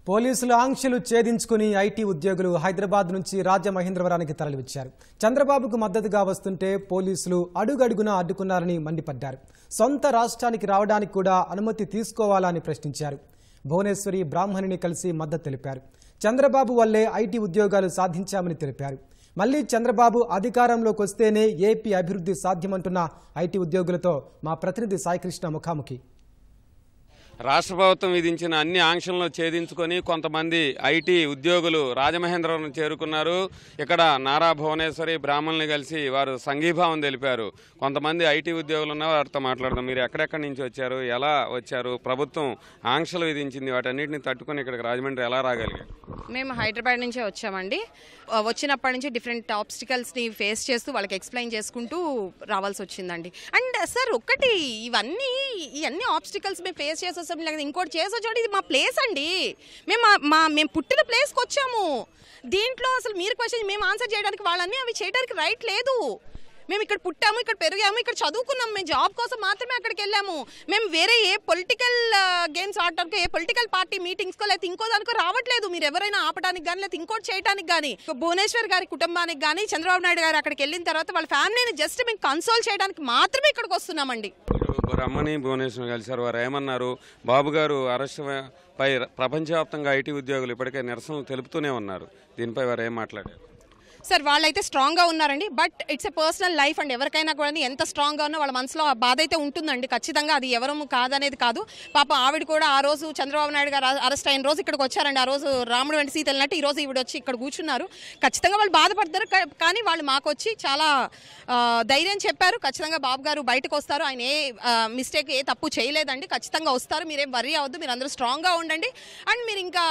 పోలీసులు ఆంక్షలు ఛేదించుకుని ఐటీ ఉద్యోగులు హైదరాబాద్ నుంచి రాజమహేంద్రవరానికి తరలివచ్చారు చంద్రబాబుకు మద్దతుగా వస్తుంటే పోలీసులు అడుగడుగునా అడ్డుకున్నారని మండిపడ్డారు సొంత రాష్ట్రానికి రావడానికి కూడా అనుమతి తీసుకోవాలని ప్రశ్నించారు భువనేశ్వరి బ్రాహ్మణిని కలిసి మద్దతు తెలిపారు చంద్రబాబు వల్లే ఐటీ ఉద్యోగాలు సాధించామని తెలిపారు మళ్లీ చంద్రబాబు అధికారంలోకి వస్తేనే ఏపీ అభివృద్ధి సాధ్యమంటున్న ఐటీ ఉద్యోగులతో మా ప్రతినిధి సాయికృష్ణ ముఖాముఖి రాష్ట్ర ప్రభుత్వం విధించిన అన్ని ఆంక్షలను ఛేదించుకొని కొంతమంది ఐటీ ఉద్యోగులు రాజమహేంద్రవరం చేరుకున్నారు ఇక్కడ నారా భువనేశ్వరి బ్రాహ్మణుల్ని కలిసి వారు సంఘీభావం తెలిపారు కొంతమంది ఐటీ ఉద్యోగులు ఉన్న వారితో మాట్లాడదాం మీరు ఎక్కడెక్కడి నుంచి వచ్చారు ఎలా వచ్చారు ప్రభుత్వం ఆంక్షలు విధించింది వాటన్నిటిని తట్టుకొని ఇక్కడికి రాజమండ్రి ఎలా రాగలిగారు మేము హైదరాబాద్ నుంచే వచ్చామండి ఆ, వచ్చినప్పటి నుంచి డిఫరెంట్ ఆబ్స్టికల్స్ని ఫేస్ చేస్తూ వాళ్ళకి ఎక్స్ప్లెయిన్ చేసుకుంటూ రావాల్సి వచ్చిందండి అండ్ సార్ ఒక్కటి ఇవన్నీ ఇవన్నీ ఆబ్స్టికల్స్ మేము ఫేస్ చేసి వస్తాం లేకపోతే ఇంకోటి చేసి వచ్చాడు ఇది మా ప్లేస్ అండి మేము మా- మా మేము పుట్టిన ప్లేస్కి వచ్చాము దీంట్లో అసలు మీరు క్వశ్చన్ మేము ఆన్సర్ చేయడానికి వాళ్ళన్నీ అవి చేయడానికి రైట్ లేదు మేము ఇక్కడ పుట్టాము ఇక్కడ పెరిగాము ఇక్కడ చదువుకున్నాం మేము జాబ్ కోసం మాత్రమే అక్కడికి వెళ్ళాము మేము వేరే ఏ పొలిటికల్ గేమ్స్ ఆడటానికి ఏ పొలిటికల్ పార్టీ మీటింగ్స్కో లేకపోతే ఇంకో దానికో రావట్లేదు మీరు ఎవరైనా ఆపడానికి కానీ లేకపోతే ఇంకోటి చేయడానికి కానీ భువనేశ్వర్ గారి కుటుంబానికి కానీ చంద్రబాబు నాయుడు గారు అక్కడికి వెళ్ళిన తర్వాత వాళ్ళ ఫ్యామిలీని జస్ట్ మేము కన్సోల్ చేయడానికి మాత్రమే ఇక్కడికి వస్తున్నామండి మీరు రమ్మని భువనేశ్వర్ కలిశారు వారు ఏమన్నారు బాబు గారు అరెస్ట్ పై ప్రపంచవ్యాప్తంగా ఐటీ ఉద్యోగులు ఇప్పటికే నిరసనలు తెలుపుతూనే ఉన్నారు దీనిపై వారు ఏం మాట్లాడారు సార్ వాళ్ళైతే స్ట్రాంగ్గా ఉన్నారండి but it's a personal life and ఎవరికైనా కూడా ఎంత స్ట్రాంగ్గా ఉన్నా వాళ్ళ మనసులో ఆ బాధ అయితే ఉంటుందండి ఖచ్చితంగా అది ఎవరు కాదనేది కాదు పాప ఆవిడ కూడా ఆ రోజు చంద్రబాబు నాయుడు గారు అరెస్ట్ అయిన రోజు ఇక్కడికి వచ్చారండి ఆ రోజు రాముడు వెంట సీత వెళ్ళినట్టు ఈ రోజు ఈవిడ వచ్చి ఇక్కడ కూర్చున్నారు ఖచ్చితంగా వాళ్ళు బాధపడతారు కా- కానీ వాళ్ళు మాకు వచ్చి చాలా ఆ, ధైర్యం చెప్పారు ఖచ్చితంగా బాబు గారు బయటకు వస్తారు ఆయన ఏ మిస్టేక్ ఏ తప్పు చేయలేదండి ఖచ్చితంగా వస్తారు మీరేం వర్రీ అవ్వద్దు మీరు అందరూ స్ట్రాంగ్గా ఉండండి అండ్ మీరు ఇంకా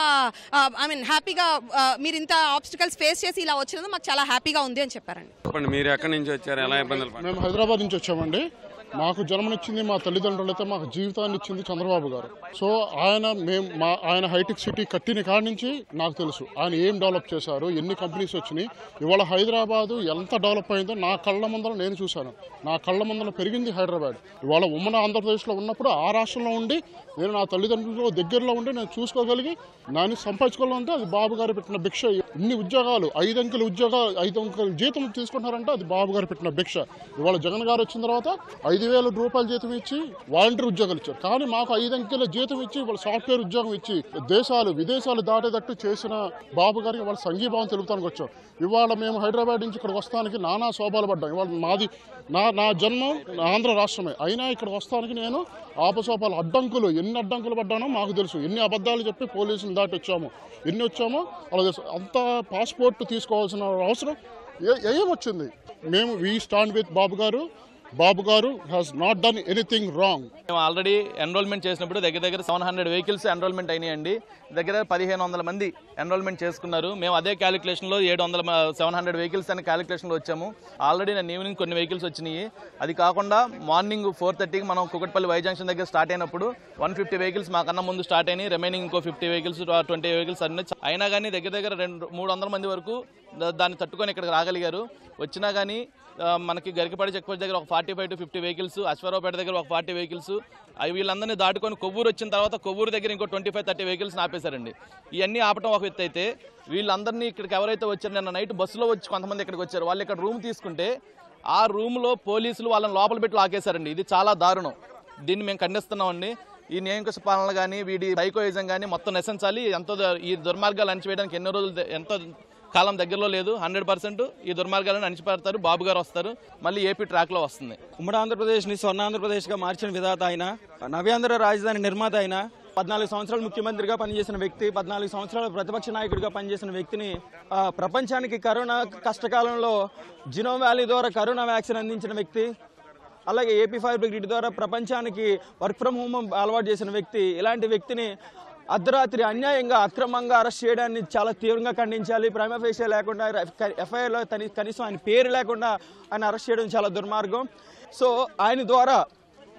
ఐ మీన్ హ్యాపీగా మీరు ఇంత ఆబ్స్టికల్స్ ఫేస్ చేసి ఇలా వచ్చినందుకు మాకు చాలా హ్యాపీగా ఉంది అని చెప్పారండి చెప్పండి మీరు ఎక్కడి నుంచి వచ్చారు ఎలా ఇబ్బందులు పడ్డారు? మేము హైదరాబాద్ నుంచి వచ్చామండి మాకు జన్మనిచ్చింది మా తల్లిదండ్రులైతే మాకు జీవితాన్ని ఇచ్చింది చంద్రబాబు గారు సో ఆయన మేము మా ఆయన హైటెక్ సిటీ కట్టిన కాడి నుంచి నాకు తెలుసు ఆయన ఏం డెవలప్ చేశారు ఎన్ని కంపెనీస్ వచ్చినాయి ఇవాళ హైదరాబాదు ఎంత డెవలప్ అయిందో నా కళ్ళ ముందర నేను చూశాను నా కళ్ళ ముందర పెరిగింది హైదరాబాద్ ఇవాళ ఉమ్మడి ఆంధ్రప్రదేశ్లో ఉన్నప్పుడు ఆ రాష్ట్రంలో ఉండి నేను నా తల్లిదండ్రులు దగ్గరలో ఉండి నేను చూసుకోగలిగి నాని సంపాదించుకోవాలంటే అది బాబు గారు పెట్టిన భిక్ష ఇన్ని ఉద్యోగాలు ఐదు అంకెల ఉద్యోగాలు ఐదు అంకెల జీతం తీసుకుంటున్నారంటే అది బాబు గారు పెట్టిన భిక్ష ఇవాళ జగన్ గారు వచ్చిన తర్వాత ఐదు వేల రూపాయల జీతం ఇచ్చి వాలంటీర్ ఉద్యోగాలు ఇచ్చారు కానీ మాకు ఐదు అంకెల జీతం ఇచ్చి వాళ్ళ సాఫ్ట్వేర్ ఉద్యోగం ఇచ్చి దేశాలు విదేశాలు దాటేటట్టు చేసిన బాబు గారికి వాళ్ళ సంఘీభావం తెలుపుతానికి వచ్చాం ఇవాళ మేము హైదరాబాద్ నుంచి ఇక్కడికి వస్తానికి నానా శోభాలు పడ్డాం ఇవాళ మాది నా నా జన్మం నా ఆంధ్ర రాష్ట్రమే అయినా ఇక్కడికి వస్తానికి నేను ఆపసోపాలు అడ్డంకులు ఎన్ని అడ్డంకులు పడ్డానో మాకు తెలుసు ఎన్ని అబద్ధాలు చెప్పి పోలీసులు దాటి వచ్చాము ఎన్ని వచ్చామో అలా తెలుసు అంత పాస్పోర్ట్ తీసుకోవాల్సిన అవసరం ఏ- ఏమొచ్చింది మేము వీ స్టాండ్ విత్ బాబు గారు బాబు గారు has not done anything wrong మేము ఆల్రెడీ ఎన్రోల్మెంట్ చేసినప్పుడు దగ్గర దగ్గర సెవెన్ హండ్రెడ్ వెహికల్స్ ఎన్రోల్మెంట్ అయినాయండి దగ్గర పదిహేను వందల మంది ఎన్రోల్మెంట్ చేసుకున్నారు మేము అదే క్యాలిక్యులేషన్లో ఏడు వందల సెవెన్ హండ్రెడ్ వెహికల్స్ అనే క్యాలిక్యులేషన్లో వచ్చాము ఆల్రెడీ నేను ఈవినింగ్ కొన్ని వెహికల్స్ వచ్చినాయి అది కాకుండా మార్నింగ్ ఫోర్ థర్టీకి మనం కుకట్పల్లి వై జంక్షన్ దగ్గర స్టార్ట్ అయినప్పుడు వన్ ఫిఫ్టీ వెహికల్స్ మాకన్నా ముందు స్టార్ట్ అయినాయి రిమైనింగ్ ఇంకో ఫిఫ్టీ వెహికల్స్ ట్వంటీ వెహికల్స్ అన్నీ అయినా కానీ దగ్గర దగ్గర రెండు మూడు వందల మంది వరకు దా- దాన్ని తట్టుకొని ఇక్కడికి రాగలిగారు వచ్చినా కానీ ఆ, మనకి గరికపాడి చెక్ పోస్ట్ దగ్గర ఒక forty five to fifty vehicles Aswaraopeta దగ్గర ఒక ఫార్టీ వెహికల్స్ అవి వీళ్ళందరినీ దాటుకొని కొవ్వూరు వచ్చిన తర్వాత కొవ్వూరు దగ్గర ఇంకో ట్వంటీ ఫైవ్ థర్టీ వెహికల్స్ ఆపేశారండి ఇవన్నీ ఆపటం ఒక ఎత్తు అయితే వీళ్ళందరినీ ఇక్కడికి ఎవరైతే వచ్చారో నిన్న నైట్ బస్సులో వచ్చి కొంతమంది ఇక్కడికి వచ్చారు వాళ్ళు ఇక్కడ రూమ్ తీసుకుంటే ఆ రూమ్లో పోలీసులు వాళ్ళని లోపల పెట్టి లాకేశారండి ఇది చాలా దారుణం దీన్ని మేము ఖండిస్తున్నామండి ఈ నియంకుశ పాలన కానీ వీడి సైకోయిజం కానీ మొత్తం నశించాలి ఎంతో ద- ఈ దుర్మార్గాలు అణిచివేయడానికి ఎన్నో రోజులు ద- ఎంతో కాలం దగ్గరలో లేదు హండ్రెడ్ పర్సెంట్ ఈ దుర్మార్గాలను అణిచిపెడతారు బాబు గారు వస్తారు మళ్ళీ ఏపీ ట్రాక్లో వస్తుంది ఉమ్మడి ఆంధ్రప్రదేశ్ని స్వర్ణాంధ్రప్రదేశ్గా మార్చిన విధాత ఆయన నవ్యాంధ్ర రాజధాని నిర్మాత అయిన పద్నాలుగు సంవత్సరాలు ముఖ్యమంత్రిగా పనిచేసిన వ్యక్తి పద్నాలుగు సంవత్సరాలు ప్రతిపక్ష నాయకుడిగా పనిచేసిన వ్యక్తిని ఆ, ప్రపంచానికి కరోనా కష్టకాలంలో జినో వ్యాలీ ద్వారా కరోనా వ్యాక్సిన్ అందించిన వ్యక్తి అలాగే ఏపీ ఫైవ్ బ్రిగేడ్ ద్వారా ప్రపంచానికి వర్క్ ఫ్రమ్ హోమ్ అలవాటు చేసిన వ్యక్తి ఇలాంటి వ్యక్తిని అర్ధరాత్రి అన్యాయంగా అక్రమంగా అరెస్ట్ చేయడాన్ని చాలా తీవ్రంగా ఖండించాలి ప్రైమ ఫేషియా లేకుండా ఎఫ్ఐఆర్లో కనీసం ఆయన పేరు లేకుండా ఆయన అరెస్ట్ చేయడం చాలా దుర్మార్గం సో ఆయన ద్వారా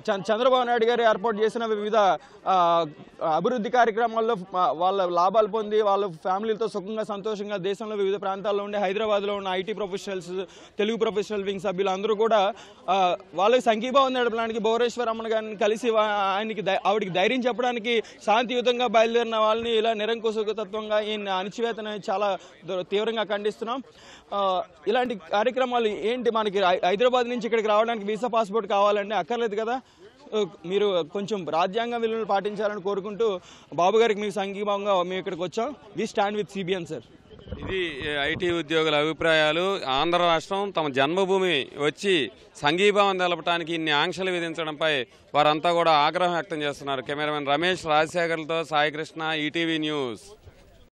చ- చంద్రబాబు నాయుడు గారు ఏర్పాటు చేసిన వివిధ ఆ, అభివృద్ధి కార్యక్రమాల్లో ఆ, వాళ్ళ లాభాలు పొంది వాళ్ళ ఫ్యామిలీలతో సుఖంగా సంతోషంగా దేశంలో వివిధ ప్రాంతాల్లో ఉండే హైదరాబాద్లో ఉన్న IT professionals Telugu professional wing సభ్యులు అందరూ కూడా ఆ, వాళ్ళకి సంఘీభావం నడపడానికి భువనేశ్వరమ్మను గారిని కలిసి వా- ఆయనకి ధై- ఆవిడకి ధైర్యం చెప్పడానికి శాంతియుతంగా బయలుదేరిన వాళ్ళని ఇలా నిరంకుశతత్వంగా ఈ అణిచివేతను చాలా ద- తీవ్రంగా ఖండిస్తున్నాం ఆ, ఇలాంటి కార్యక్రమాలు ఏంటి మనకి హై- హైదరాబాద్ నుంచి ఇక్కడికి రావడానికి వీసా పాస్పోర్ట్ కావాలంటే అక్కర్లేదు కదా ఆ, మీరు కొంచెం రాజ్యాంగ విలువలు పాటించాలని కోరుకుంటూ బాబు గారికి మీకు సంఘీభావంగా మేము ఇక్కడికి వచ్చాం we stand with CBN sir ఇది ఐటీ ఉద్యోగుల అభిప్రాయాలు ఆంధ్ర రాష్ట్రం తమ జన్మభూమి వచ్చి సంఘీభావం తెలపడానికి ఇన్ని ఆంక్షలు విధించడంపై వారంతా కూడా ఆగ్రహం వ్యక్తం చేస్తున్నారు కెమెరామెన్ రమేష్ రాజశేఖర్లతో సాయికృష్ణ ఈటీవీ న్యూస్